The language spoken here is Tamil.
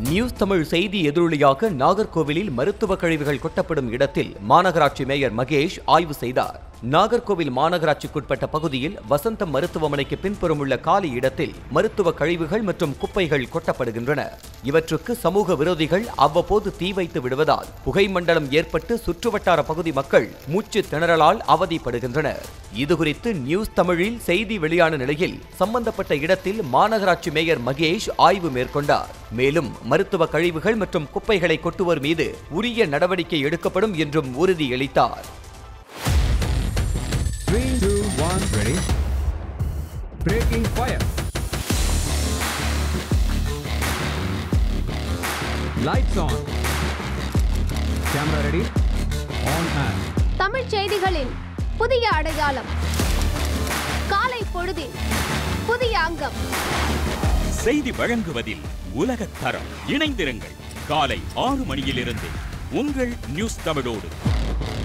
நியூஸ் தமிழ் செய்தி எதிரொலியாக நாகர்கோவிலில் மருத்துவ கழிவுகள் கொட்டப்படும் இடத்தில் மாநகராட்சி மேயர் மகேஷ் ஆய்வு செய்தார் நாகர்கோவில் மாநகராட்சிக்குட்பட்ட பகுதியில் வசந்தம் மருத்துவமனைக்கு பின்புறம் உள்ள காலி இடத்தில் மருத்துவ கழிவுகள் மற்றும் குப்பைகள் கொட்டப்படுகின்றன இவற்றுக்கு சமூக விரோதிகள் அவ்வப்போது தீ வைத்து விடுவதால் புகை மண்டலம் ஏற்பட்டு சுற்றுவட்டார பகுதி மக்கள் மூச்சு திணறலால் அவதிப்படுகின்றனர் இதுகுறித்து நியூஸ் தமிழில் செய்தி வெளியான நிலையில் சம்பந்தப்பட்ட இடத்தில் மாநகராட்சி மேயர் மகேஷ் ஆய்வு மேற்கொண்டார் மேலும் மருத்துவ கழிவுகள் மற்றும் குப்பைகளை கொட்டுவோர் மீது உரிய நடவடிக்கை எடுக்கப்படும் என்றும் உறுதியளித்தார் Three, two, one, ready. Breaking fire. Lights on. Camera ready. On and. தமிழ்ச் செய்திகளின் புதிய அடையாளம் காலை பொழுதில் புதிய அங்கம் செய்தி வழங்குவதில் உலகத் தரம் இணைந்திருங்கள் காலை ஆறு மணியிலிருந்து உங்கள் நியூஸ் தமிழோடு